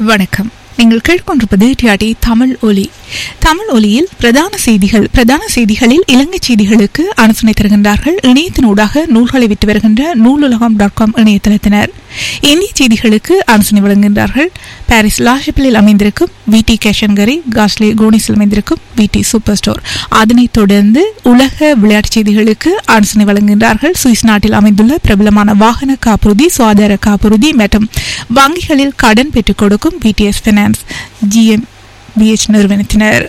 வணக்கம் நீங்கள் கேட்டுக்கொண்டிருப்பது டிஆர்டி தமிழ் ஒலி தமிழ் ஒலியில் பிரதான செய்திகள் பிரதான செய்திகளில் இலங்கை செய்திகளுக்கு அனுசனை தருகின்றார்கள் இணையத்தினூடாக நூல்களை விட்டு வருகின்ற நூலுலகம் டாட் காம் இணையதளத்தினர் இந்திய செய்திகளுக்கு அனுசனை வழங்குகின்றார்கள் பாரிஸ் லாஷிப்பிலில் அமைந்திருக்கும் விடி கேஷன்கரி காஸ்லி கோனிஸில் அமைந்திருக்கும் விடி சூப்பர் ஸ்டோர் அதனைத் தொடர்ந்து உலக விளையாட்டுச் செய்திகளுக்கு அனுசனை வழங்குகின்றார்கள் சுவிஸ் நாட்டில் அமைந்துள்ள பிரபலமான வாகன காப்புறுதி சுகாதார காப்புறுதி மற்றும் வங்கிகளில் கடன் பெற்றுக் கொடுக்கும் பிடிஎஸ் பினான்ஸ் ஜிஎம் பிஎச் நிறுவனத்தினர்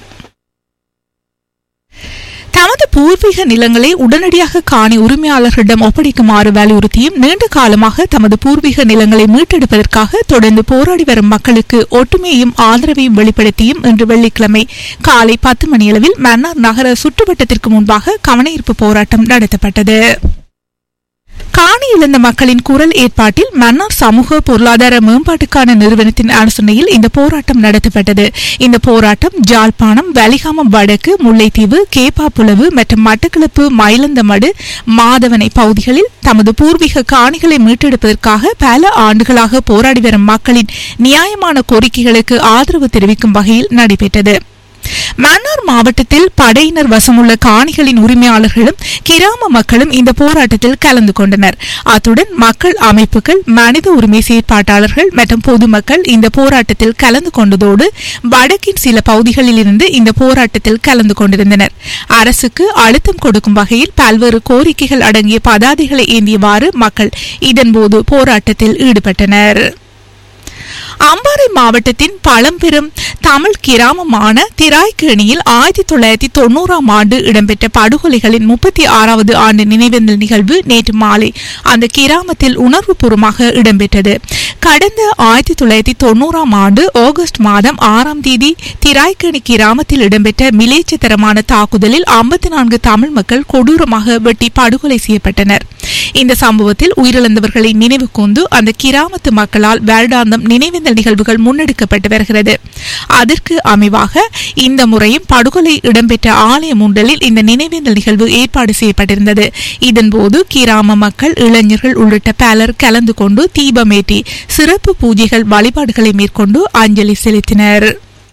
தமது பூர்வீக நிலங்களை உடனடியாக காணி உரிமையாளர்களிடம் ஒப்படைக்குமாறு வலியுறுத்தியும் நீண்ட காலமாக தமது பூர்வீக நிலங்களை மீட்டெடுப்பதற்காக தொடர்ந்து போராடி வரும் மக்களுக்கு ஒற்றுமையையும் ஆதரவையும் வெளிப்படுத்தியும் இன்று வெள்ளிக்கிழமை காலை பத்து மணியளவில் மன்னார் நகர சுற்றுவட்டத்திற்கு முன்பாக கவனஈர்ப்பு போராட்டம் நடத்தப்பட்டது காணி இழந்த மக்களின் குரல் ஏற்பாட்டில் மன்னார் சமூக பொருளாதார மேம்பாட்டுக்கான நிறுவனத்தின் ஆலோசனையில் இந்த போராட்டம் நடத்தப்பட்டது இந்த போராட்டம் ஜாழ்ப்பாணம் வலிகாமம் வடக்கு முல்லைத்தீவு கேப்பாப்புலவு மற்றும் மட்டக்களப்பு மயிலந்தமடு மாதவனை பகுதிகளில் தமது பூர்வீக காணிகளை மீட்டெடுப்பதற்காக பல ஆண்டுகளாக போராடி வரும் மக்களின் நியாயமான கோரிக்கைகளுக்கு ஆதரவு தெரிவிக்கும் வகையில் நடைபெற்றது மன்னார் மாவட்டத்தில் படையினர் வசமுள்ள காணிகளின் உரிமையாளர்களும் கிராம மக்களும் இந்த போராட்டத்தில் கலந்து கொண்டனர் அத்துடன் மக்கள் அமைப்புகள் மனித உரிமை செயற்பாட்டாளர்கள் மற்றும் பொதுமக்கள் இந்த போராட்டத்தில் கலந்து கொண்டதோடு வடக்கின் சில பகுதிகளில் இருந்து இந்த போராட்டத்தில் கலந்து கொண்டிருந்தனர் அரசுக்கு அழுத்தம் கொடுக்கும் வகையில் பல்வேறு கோரிக்கைகள் அடங்கிய பதாதைகளை ஏந்தியவாறு மக்கள் இதன்போது போராட்டத்தில் ஈடுபட்டனர் அம்பாறை மாவட்டத்தின் பழம்பெரும் தமிழ் கிராமமான திராய்க்கேணியில் ஆயிரத்தி தொள்ளாயிரத்தி தொண்ணூறாம் ஆண்டு இடம்பெற்ற படுகொலைகளின் முப்பத்தி ஆறாவது ஆண்டு நினைவேந்தல் நிகழ்வு நேற்று மாலை அந்த கிராமத்தில் உணர்வுபூர்வமாக இடம்பெற்றது கடந்த ஆயிரத்தி தொள்ளாயிரத்தி தொண்ணூறாம் ஆண்டு ஆகஸ்ட் மாதம் ஆறாம் தேதி திராய்க்கேணி கிராமத்தில் இடம்பெற்ற மிலேச்சத்தரமான தாக்குதலில் ஐம்பத்தி நான்கு தமிழ் மக்கள் கொடூரமாக வெட்டி படுகொலை செய்யப்பட்டனர் இந்த சம்பவத்தில் உயிரிழந்தவர்களை நினைவு கூர்ந்து அந்த கிராமத்து மக்களால் வருடாந்தம் நினைவேந்தல் நிகழ்வுகள் முன்னெடுக்கப்பட்டு வருகிறது அதற்கு அமைவாக இந்த முறையும் படுகொலை இடம்பெற்ற ஆலயம் ஒன்றலில் இந்த நினைவேந்தல் நிகழ்வு ஏற்பாடு செய்யப்பட்டிருந்தது இதன்போது கிராம மக்கள் இளைஞர்கள் உள்ளிட்ட பலர் கலந்து கொண்டு தீபமேற்றி சிறப்பு பூஜைகள் வழிபாடுகளை மேற்கொண்டு அஞ்சலி செலுத்தினர்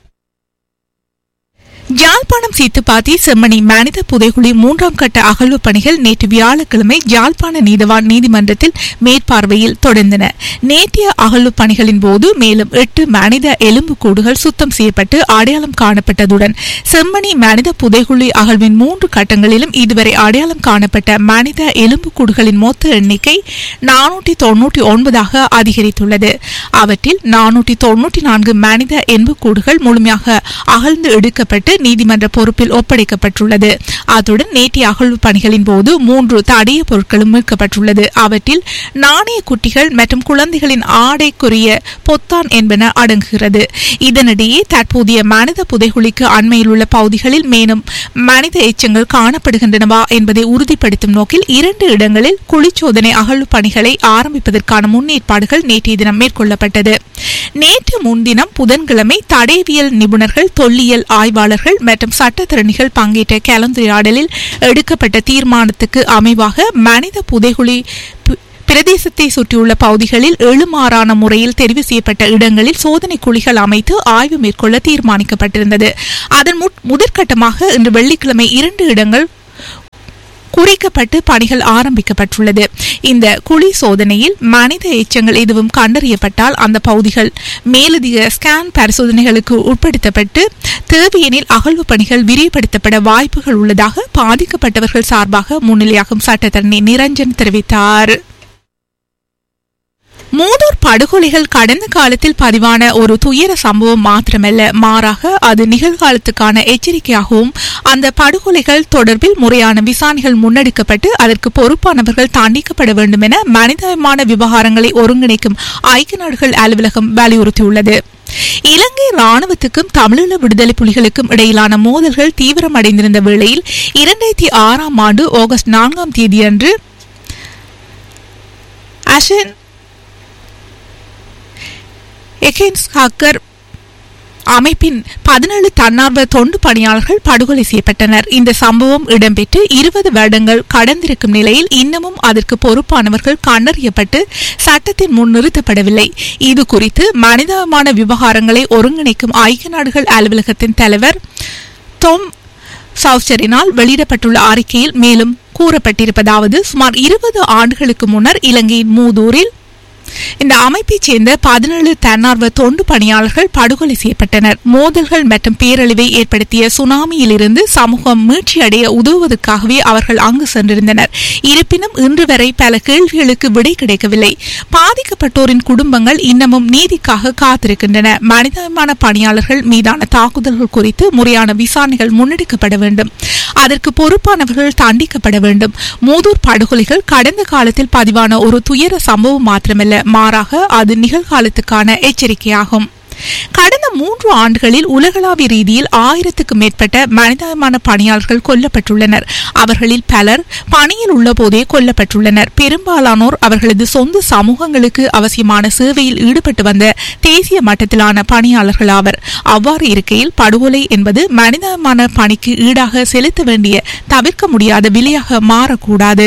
யாழ்ப்பாணம் சீத்துப்பாத்தி செம்மணி மனித புதைகுழி மூன்றாம் கட்ட அகழ்வு பணிகள் நேற்று வியாழக்கிழமை யாழ்ப்பாண நீதவான் நீதிமன்றத்தில் மேற்பார்வையில் தொடர்ந்தன நேற்றைய அகழ்வு பணிகளின் போது மேலும் எட்டு மனித எலும்புக்கூடுகள் சுத்தம் செய்யப்பட்டு அடையாளம் காணப்பட்டதுடன் செம்மணி மனித புதைகுழி அகழ்வின் மூன்று கட்டங்களிலும் இதுவரை அடையாளம் காணப்பட்ட மனித எலும்புக்கூடுகளின் மொத்த எண்ணிக்கை நானூற்றி தொன்னூற்றி ஒன்பதாக அதிகரித்துள்ளது அவற்றில் நானூற்றி தொன்னூற்றி நான்கு மனித எலும்புக்கூடுகள் முழுமையாக அகழ்ந்து எடுக்கப்பட்டு நீதிமன்ற பொறுப்பில் ஒப்படைக்கப்பட்டுள்ளது அத்துடன் நேற்றைய அகழ்வு பணிகளின் போது மூன்று தடைய பொருட்களும் மீட்கப்பட்டுள்ளது அவற்றில் நாணய குட்டிகள் மற்றும் குழந்தைகளின் ஆடைக்குரிய பொத்தான் என்பன அடங்குகிறது இதனிடையே தற்போதைய மனித புதைகுழிக்கு அண்மையில் உள்ள பகுதிகளில் மேலும் மனித எச்சங்கள் காணப்படுகின்றனவா என்பதை உறுதிப்படுத்தும் நோக்கில் இரண்டு இடங்களில் குழிச்சோதனை அகழ்வு பணிகளை ஆரம்பிப்பதற்கான முன்னேற்பாடுகள் நேற்றைய தினம் மேற்கொள்ளப்பட்டது நேற்று முன்தினம் புதன்கிழமை தடயவியல் நிபுணர்கள் தொல்லியல் ஆய்வாளர்கள் மற்றும் சட்டத்திறனிகள் பங்கேற்ற கலந்துரையாடலில் எடுக்கப்பட்ட தீர்மானத்துக்கு அமைவாக மனித புதைகுழி பிரதேசத்தை சுற்றியுள்ள பகுதிகளில் எழுமாறான முறையில் தெரிவு செய்யப்பட்ட இடங்களில் சோதனை குழிகள் அமைத்து ஆய்வு மேற்கொள்ள தீர்மானிக்கப்பட்டிருந்தது அதன் முதற்கட்டமாக இன்று வெள்ளிக்கிழமை இரண்டு இடங்கள் குறிக்கப்பட்டு பணிகள் ஆரம்பிக்கப்பட்டுள்ளது இந்த குழி சோதனையில் மனித எச்சங்கள் எதுவும் கண்டறியப்பட்டால் அந்த பகுதிகள் மேலதிக ஸ்கேன் பரிசோதனைகளுக்கு உட்படுத்தப்பட்டு தேவையெனில் அகழ்வு பணிகள் விரிவுபடுத்தப்பட வாய்ப்புகள் உள்ளதாக பாதிக்கப்பட்டவர்கள் சார்பாக முன்னிலையாகும் சட்டத்தரணி நிரஞ்சன் தெரிவித்தார் மூதூர் படுகொலைகள் கடந்த காலத்தில் பதிவான ஒரு துயர சம்பவம் மாத்திரமல்ல மாறாக அது நிகழ்காலத்துக்கான எச்சரிக்கையாகவும் அந்த படுகொலைகள் தொடர்பில் முறையான விசாரணைகள் முன்னெடுக்கப்பட்டு அதற்கு பொறுப்பானவர்கள் தண்டிக்கப்பட வேண்டும் என மனிதமான விவகாரங்களை ஒருங்கிணைக்கும் ஐக்கிய நாடுகள் அலுவலகம் வலியுறுத்தியுள்ளது இலங்கை ராணுவத்துக்கும் தமிழீழ விடுதலை புலிகளுக்கும் இடையிலான மோதல்கள் தீவிரமடைந்திருந்த வேளையில் இரண்டாயிரத்தி ஆறாம் ஆண்டு ஆகஸ்ட் நான்காம் தேதியன்று அஷன் எகென்ஸ் ஹக்கர் அமைப்பின் பதினேழு தன்னார்வ தொண்டு பணியாளர்கள் படுகொலை செய்யப்பட்டனர் இந்த சம்பவம் இடம்பெற்று இருபது வருடங்கள் கடந்திருக்கும் நிலையில் இன்னமும் அதற்கு பொறுப்பானவர்கள் கண்டறியப்பட்டு சட்டத்தின் முன் நிறுத்தப்படவில்லை இது குறித்து மனிதாபிமான விவகாரங்களை ஒருங்கிணைக்கும் ஐக்கிய நாடுகள் அலுவலகத்தின் தலைவர் டோம் சவுச்சரினால் வெளியிடப்பட்டுள்ள அறிக்கையில் மேலும் கூறப்பட்டிருப்பதாவது சுமார் இருபது ஆண்டுகளுக்கு முன்னர் இலங்கையின் மூதூரில் இந்த அமைப்பைச் சேர்ந்த பதினேழு தன்னார்வ தொண்டு பணியாளர்கள் படுகொலை செய்யப்பட்டனர் மோதல்கள் மற்றும் பேரழிவை ஏற்படுத்திய சுனாமியிலிருந்து சமூகம் மீட்சியடைய உதவுவதற்காகவே அவர்கள் அங்கு சென்றிருந்தனர் இருப்பினும் இன்று வரை பல கேள்விகளுக்கு விடை கிடைக்கவில்லை பாதிக்கப்பட்டோரின் குடும்பங்கள் இன்னமும் நீதிக்காக காத்திருக்கின்றன மனிதாபிமான பணியாளர்கள் மீதான தாக்குதல்கள் குறித்து முறையான விசாரணைகள் முன்னெடுக்கப்பட வேண்டும் அதற்கு பொறுப்பானவர்கள் தண்டிக்கப்பட வேண்டும் மூதூர் படுகொலைகள் கடந்த காலத்தில் பதிவான ஒரு துயர சம்பவம் மாத்திரமல்ல மாறாக அது நிகழ்காலத்துக்கான எச்சரிக்கையாகும் கடந்த மூன்று ஆண்டுகளில் உலகளாவிய ரீதியில் ஆயிரத்துக்கும் மேற்பட்ட மனிதாபிமான பணியாளர்கள் கொல்லப்பட்டுள்ளனர் அவர்களில் பலர் பணியில் உள்ள போதே கொல்லப்பட்டுள்ளனர் பெரும்பாலானோர் அவர்களது சொந்த சமூகங்களுக்கு அவசியமான சேவையில் ஈடுபட்டு வந்த தேசிய மட்டத்திலான பணியாளர்கள் ஆவர் அவ்வாறு இருக்கையில் படுகொலை என்பது மனிதாபிமான பணிக்கு ஈடாக செலுத்த வேண்டிய தவிர்க்க முடியாத விலையாக மாறக்கூடாது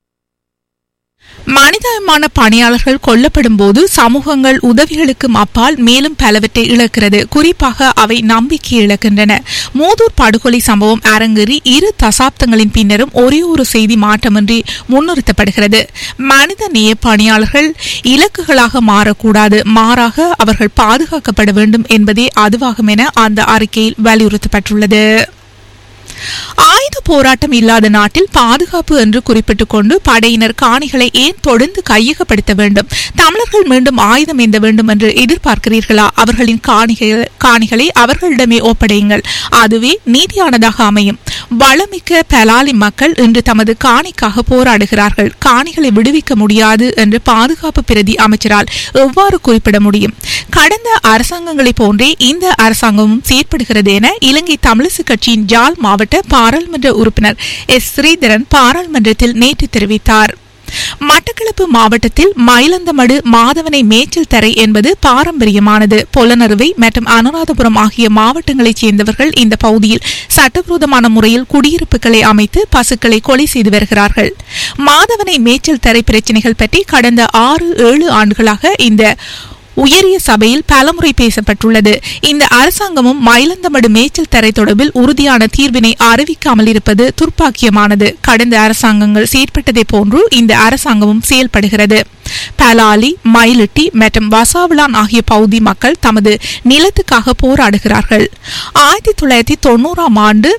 மனிதாபிமான பணியாளர்கள் கொல்லப்படும் போது சமூகங்கள் உதவிகளுக்கும் அப்பால் மேலும் பலவற்றை இழக்கிறது குறிப்பாக அவை நம்பிக்கை இழக்கின்றன மூதூர் படுகொலை சம்பவம் அரங்கேறி இரு தசாப்தங்களின் பின்னரும் ஒரே ஒரு செய்தி மாற்றமின்றி முன்னிறுத்தப்படுகிறது மனித நேய பணியாளர்கள் இலக்குகளாக மாறக்கூடாது மாறாக அவர்கள் பாதுகாக்கப்பட வேண்டும் என்பதே அதுவாகும் என அந்த அறிக்கையில் வலியுறுத்தப்பட்டுள்ளது ஆயுத போராட்டம் இல்லாத நாட்டில் பாதுகாப்பு என்று குறிப்பிட்டுக் கொண்டு படையினர் காணிகளை ஏன் தொடர்ந்து கையகப்படுத்த வேண்டும் தமிழர்கள் மீண்டும் ஆயுதம் ஏந்த வேண்டும் என்று எதிர்பார்க்கிறீர்களா அவர்களின் காணிகள் காணிகளை அவர்களிடமே ஒப்படையுங்கள் அதுவே நீதியானதாக அமையும் வளமிக்க பலாலி மக்கள் இன்று தமது காணிக்காக போராடுகிறார்கள் காணிகளை விடுவிக்க முடியாது என்று பாதுகாப்பு பிரதி அமைச்சரால் எவ்வாறு குறிப்பிட முடியும் கடந்த அரசாங்கங்களைப் போன்றே இந்த அரசாங்கமும் செயற்படுகிறது என இலங்கை தமிழிசு கட்சியின் ஜாழ் மாவட்ட பாராளுமன்ற உறுப்பினர் எஸ் ஸ்ரீதரன் பாராளுமன்றத்தில் நேற்று தெரிவித்தார் மட்டக்களப்பு மாவட்டத்தில் மயிலந்தமடு மாதவனை மேய்ச்சல் தரை என்பது பாரம்பரியமானது பொலனறுவை மற்றும் அனுராதபுரம் ஆகிய மாவட்டங்களைச் சேர்ந்தவர்கள் இந்த பகுதியில் சட்டவிரோதமான முறையில் குடியிருப்புகளை அமைத்து பசுக்களை கொலை செய்து வருகிறார்கள் மாதவனை மேய்ச்சல் தரை பிரச்சினைகள் பற்றி கடந்த ஆறு ஏழு ஆண்டுகளாக இந்த உயரிய சபையில் பலமுறை பேசப்பட்டுள்ளது இந்த அரசாங்கமும் மயிலந்தமடு மேய்ச்சல் தரை தொடர்பில் உறுதியான தீர்வினை அறிவிக்காமல் இருப்பது துர்ப்பாக்கியமானது கடந்த அரசாங்கங்கள் செயற்பட்டதை போன்று இந்த அரசாங்கமும் செயல்படுகிறது பலாலி மயிலிட்டி மற்றும் வசாவிலான் ஆகிய பகுதி மக்கள் தமது நிலத்துக்காக போராடுகிறார்கள் ஆயிரத்தி தொள்ளாயிரத்தி தொண்ணூறாம் ஆண்டு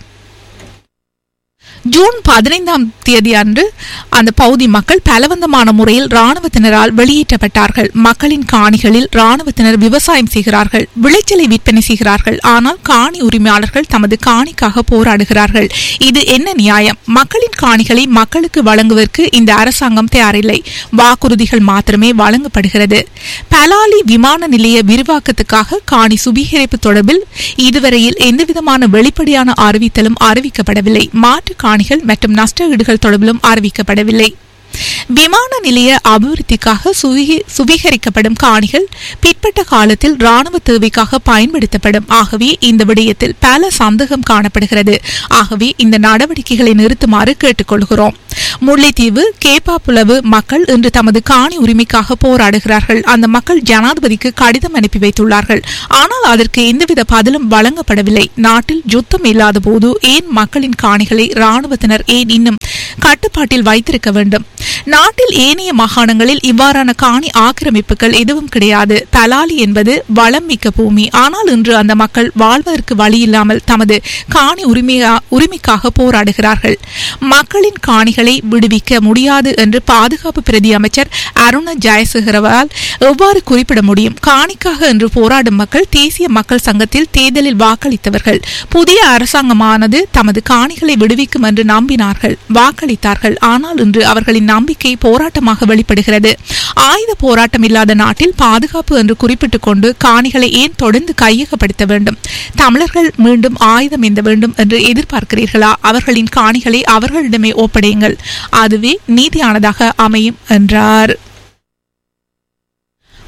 ஜூன் பதினைந்தாம் தேதி அன்று அந்த பகுதி மக்கள் பலவந்தமான முறையில் ராணுவத்தினரால் வெளியேற்றப்பட்டார்கள் மக்களின் காணிகளில் ராணுவத்தினர் விவசாயம் செய்கிறார்கள் விளைச்சலை விற்பனை செய்கிறார்கள் ஆனால் காணி உரிமையாளர்கள் தமது காணிக்காக போராடுகிறார்கள் இது என்ன நியாயம் மக்களின் காணிகளை மக்களுக்கு வழங்குவதற்கு இந்த அரசாங்கம் தயாரில்லை வாக்குறுதிகள் மாத்திரமே வழங்கப்படுகிறது பலாலி விமான நிலைய விரிவாக்கத்துக்காக காணி சுபீகரிப்பு தொடர்பில் இதுவரையில் எந்தவிதமான வெளிப்படையான அறிவித்தலும் அறிவிக்கப்படவில்லை மாற்று காணிகள் மற்றும் நஷ்ட ஈடுகள் தொடர்பிலும் அறிவிக்கப்படவில்லை விமான நிலைய அபிவிருத்திக்காக சுவீகி- சுவீகரிக்கப்படும் காணிகள் பிற்பட்ட காலத்தில் ராணுவ தேவைக்காக பயன்படுத்தப்படும் ஆகவே இந்த விடயத்தில் பல சந்தேகம் காணப்படுகிறது ஆகவே இந்த நடவடிக்கைகளை நிறுத்துமாறு கேட்டுக்கொள்கிறோம் முல்லைத்தீவு கேப்பாப்புலவு மக்கள் இன்று தமது காணி உரிமைக்காக போராடுகிறார்கள் அந்த மக்கள் ஜனாதிபதிக்கு கடிதம் அனுப்பி வைத்துள்ளார்கள் ஆனால் அதற்கு எந்தவித பதிலும் வழங்கப்படவில்லை நாட்டில் யுத்தம் இல்லாத போது ஏன் மக்களின் காணிகளை ராணுவத்தினர் ஏன் இன்னும் கட்டுப்பாட்டில் வைத்திருக்க வேண்டும் நாட்டில் ஏனைய மாகாணங்களில் இவ்வாறான காணி ஆக்கிரமிப்புகள் எதுவும் கிடையாது தலாலி என்பது வளம் மிக்க பூமி ஆனால் இன்று அந்த மக்கள் வாழ்வதற்கு வழி இல்லாமல் தமது காணி உரிமையா உரிமைக்காக போராடுகிறார்கள் மக்களின் காணிகளை விடுவிக்க முடியாது என்று பாதுகாப்பு பிரதி அமைச்சர் அருண ஜெயசேகரவால் எவ்வாறு குறிப்பிட முடியும் காணிக்காக என்று போராடும் மக்கள் தேசிய மக்கள் சங்கத்தில் தேர்தலில் வாக்களித்தவர்கள் புதிய அரசாங்கமானது தமது காணிகளை விடுவிக்கும் என்று நம்பினார்கள் வாக்களித்தார்கள் ஆனால் இன்று அவர்களின் நம்பிக்கை போராட்டமாக வெளிப்படுகிறது ஆயுத போராட்டம் இல்லாத நாட்டில் பாதுகாப்பு என்று குறிப்பிட்டுக் கொண்டு காணிகளை ஏன் தொடர்ந்து கையகப்படுத்த வேண்டும் தமிழர்கள் மீண்டும் ஆயுதம் எந்த வேண்டும் என்று எதிர்பார்க்கிறீர்களா அவர்களின் காணிகளை அவர்களிடமே ஒப்படையுங்கள் அதுவே நீதியானதாக அமையும் என்றார்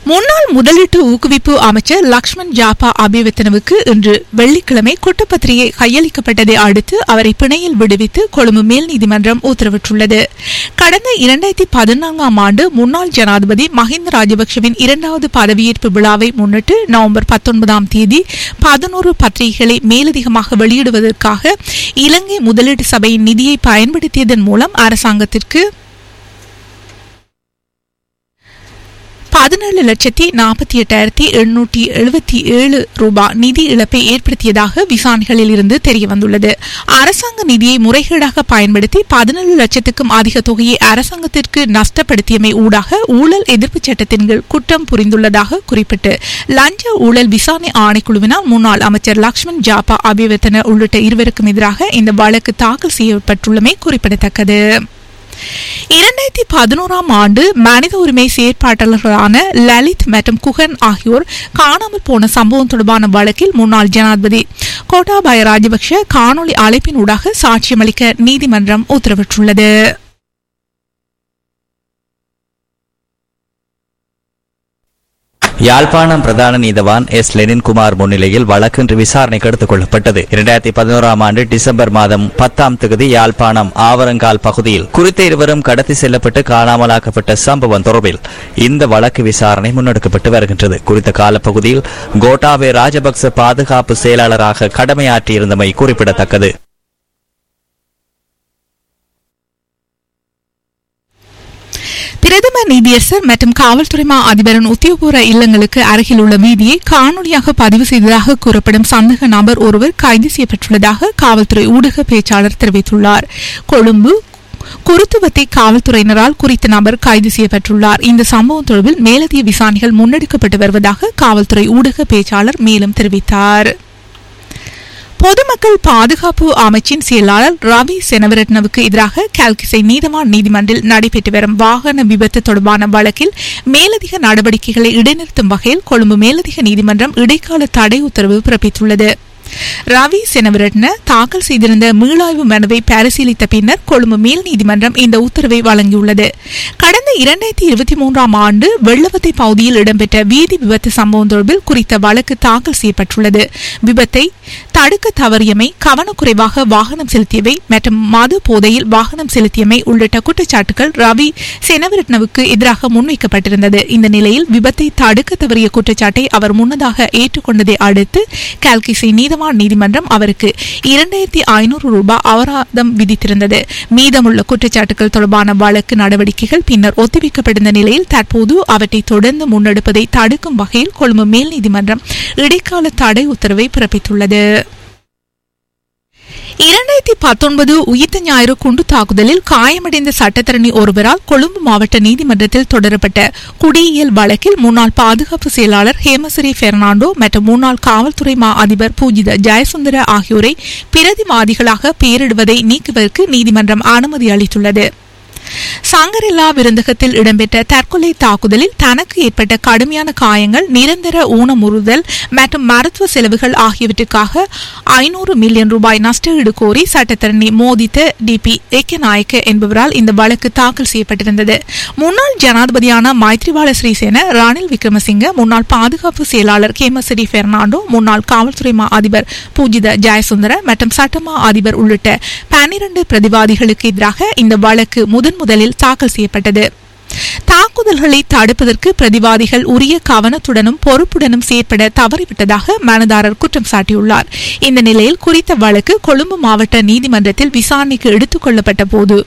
முன்னாள் முதலீட்டு ஊக்குவிப்பு அமைச்சர் லக்ஷ்மண் ஜாபா அபிவர்த்தனவுக்கு இன்று வெள்ளிக்கிழமை குற்றப்பத்திரிகை கையளிக்கப்பட்டதை அடுத்து அவரை பிணையில் விடுவித்து கொழும்பு மேல் நீதிமன்றம் உத்தரவிட்டுள்ளது கடந்த இரண்டாயிரத்தி பதினான்காம் ஆண்டு முன்னாள் ஜனாதிபதி மஹிந்த ராஜபக்சவின் இரண்டாவது பதவியேற்பு விழாவை முன்னிட்டு நவம்பர் பத்தொன்பதாம் தேதி பதினோரு பத்திரிகைகளை மேலதிகமாக வெளியிடுவதற்காக இலங்கை முதலீட்டு சபையின் நிதியை பயன்படுத்தியதன் மூலம் அரசாங்கத்திற்கு பதினேழு லட்சத்தி நாற்பத்தி எட்டாயிரத்தி எண்ணூற்றி எழுபத்தி ஏழு ரூபாய் நிதி இழப்பை ஏற்படுத்தியதாக விசாரணைகளில் இருந்து தெரியவந்துள்ளது அரசாங்க நிதியை முறைகேடாக பயன்படுத்தி பதினேழு லட்சத்துக்கும் அதிக தொகையை அரசாங்கத்திற்கு நஷ்டப்படுத்தியமை ஊடாக ஊழல் எதிர்ப்பு சட்டத்தின் கீழ் குற்றம் புரிந்துள்ளதாக குறிப்பிட்டு லஞ்ச ஊழல் விசாரணை ஆணைக்குழுவினால் முன்னாள் அமைச்சர் லக்ஷ்மண் ஜாபா அபிவர்த்தன உள்ளிட்ட இருவருக்கும் எதிராக இந்த வழக்கு தாக்கல் செய்யப்பட்டுள்ளமை குறிப்பிடத்தக்கது இரண்டாயிரத்தி பதினோராம் ஆண்டு மனித உரிமை செயற்பாட்டாளர்களான லலித் மற்றும் குகன் ஆகியோர் காணாமல் போன சம்பவம் தொடர்பான வழக்கில் முன்னாள் ஜனாதிபதி கோட்டாபாய ராஜபக்ஷ காணொலி அழைப்பினூடாக சாட்சியமளிக்க நீதிமன்றம் உத்தரவிட்டுள்ளது யாழ்ப்பாணம் பிரதான நீதவான் எஸ் லெனின்குமார் முன்னிலையில் வழக்கு இன்று விசாரணைக்கு எடுத்துக் கொள்ளப்பட்டது இரண்டாயிரத்தி பதினோராம் ஆண்டு டிசம்பர் மாதம் பத்தாம் தேதி யாழ்ப்பாணம் ஆவரங்கால் பகுதியில் குறித்த இருவரும் கடத்தி செல்லப்பட்டு காணாமலாக்கப்பட்ட சம்பவம் தொடர்பில் இந்த வழக்கு விசாரணை முன்னெடுக்கப்பட்டு வருகின்றது குறித்த காலப்பகுதியில் கோட்டாபே ராஜபக்ச பாதுகாப்பு செயலாளராக கடமையாற்றியிருந்தமை குறிப்பிடத்தக்கது பிரதம நீதியரசர் மற்றும் காவல்துறை மா அதிபரின் உத்தியோகபூர்வ இல்லங்களுக்கு அருகில் உள்ள வீதியை காணொலியாக பதிவு செய்ததாக கூறப்படும் சந்தேக நபர் ஒருவர் கைது செய்யப்பட்டுள்ளதாக காவல்துறை ஊடக பேச்சாளர் தெரிவித்துள்ளார் கொழும்பு குருத்துவத்தை காவல்துறையினரால் குறித்த நபர் கைது செய்யப்பட்டுள்ளார் இந்த சம்பவம் தொடர்பில் மேலதிக விசாரணைகள் முன்னெடுக்கப்பட்டு வருவதாக காவல்துறை ஊடக பேச்சாளர் மேலும் தெரிவித்தார் பொதுமக்கள் பாதுகாப்பு அமைச்சின் செயலாளர் ரவி செனவரட்னவுக்கு எதிராக கால்கிசை நீதவான் நீதிமன்றில் நடைபெற்று வரும் வாகன விபத்து தொடர்பான வழக்கில் மேலதிக நடவடிக்கைகளை இடைநிறுத்தும் வகையில் கொழும்பு மேலதிக நீதிமன்றம் இடைக்கால தடை உத்தரவு பிறப்பித்துள்ளது ரவி செனவரட்ன தாக்கல் செய்திருந்த மீளாய்வு மனுவை பரிசீலித்த பின்னர் கொழும்பு மேல் நீதிமன்றம் இந்த உத்தரவை வழங்கியுள்ளது கடந்த இரண்டாயிரத்தி இருபத்தி மூன்றாம் ஆண்டு வெள்ளவத்தை பகுதியில் இடம்பெற்ற வீதி விபத்து சம்பவம் தொடர்பில் குறித்த வழக்கு தாக்கல் செய்யப்பட்டுள்ளது விபத்தை தடுக்க தவறியமை கவனக்குறைவாக வாகனம் செலுத்தியவை மற்றும் மது போதையில் வாகனம் செலுத்தியமை உள்ளிட்ட குற்றச்சாட்டுகள் ரவி செனவரட்னவுக்கு எதிராக முன்வைக்கப்பட்டிருந்தது இந்த நிலையில் விபத்தை தடுக்க தவறிய குற்றச்சாட்டை அவர் முன்னதாக ஏற்றுக்கொண்டதை அடுத்து கால்கிசி நீதவான் நீதிமன்றம் அவருக்கு இரண்டாயிரத்தி ஐநூறு ரூபாய் அபராதம் விதித்திருந்தது மீதமுள்ள குற்றச்சாட்டுகள் தொடர்பான வழக்கு நடவடிக்கைகள் பின்னர் ஒத்திவைக்கப்பட்டிருந்த நிலையில் தற்போது அவற்றை தொடர்ந்து முன்னெடுப்பதை தடுக்கும் வகையில் கொழும்பு மேல் நீதிமன்றம் இடைக்கால தடை உத்தரவை பிறப்பித்துள்ளது இரண்டாயிரத்தி பத்தொன்பது உயிர்த்த ஞாயிறு குண்டு தாக்குதலில் காயமடைந்த சட்டத்தரணி ஒருவரால் கொழும்பு மாவட்ட நீதிமன்றத்தில் தொடரப்பட்ட குடியியல் வழக்கில் முன்னாள் பாதுகாப்பு செயலாளர் ஹேமசிறி பெர்னாண்டோ மற்றும் முன்னாள் காவல்துறை மா அதிபர் பூஜித ஜெயசுந்தர ஆகியோரை பிரதிவாதிகளாக பெயரிடுவதை நீக்குவதற்கு நீதிமன்றம் அனுமதி அளித்துள்ளது சங்கரில்லா விருந்தகத்தில் இடம்பெற்ற தற்கொலை தாக்குதலில் தனக்கு ஏற்பட்ட கடுமையான காயங்கள் நிரந்தர ஊனமுறுதல் மற்றும் மருத்துவ செலவுகள் ஆகியவற்றுக்காக ஐநூறு மில்லியன் ரூபாய் நஷ்டஈடு கோரி சட்டத்தரணி மோதித்த டிபி ஏக்கநாயக்க என்பவரால் இந்த வழக்கு தாக்கல் செய்யப்பட்டிருந்தது முன்னாள் ஜனாதிபதியான மைத்ரிபால ஸ்ரீசேன ரணில் விக்ரமசிங்க முன்னாள் பாதுகாப்பு செயலாளர் கேமசிறி பெர்னாண்டோ முன்னாள் காவல்துறை மா அதிபர் பூஜித ஜெயசுந்தர மற்றும் சட்டமா அதிபர் உள்ளிட்ட பன்னிரண்டு பிரதிவாதிகளுக்கு எதிராக இந்த வழக்கு முதன் முதலில் தாக்கல் செய்யப்பட்டது தாக்குதல்களை தடுப்பதற்கு பிரதிவாதிகள் உரிய கவனத்துடனும் பொறுப்புடனும் செயற்பட தவறிவிட்டதாக மனுதாரர் குற்றம் சாட்டியுள்ளார் இந்த நிலையில் குறித்த வழக்கு கொழும்பு மாவட்ட நீதிமன்றத்தில் விசாரணைக்கு எடுத்துக் கொள்ளப்பட்ட போது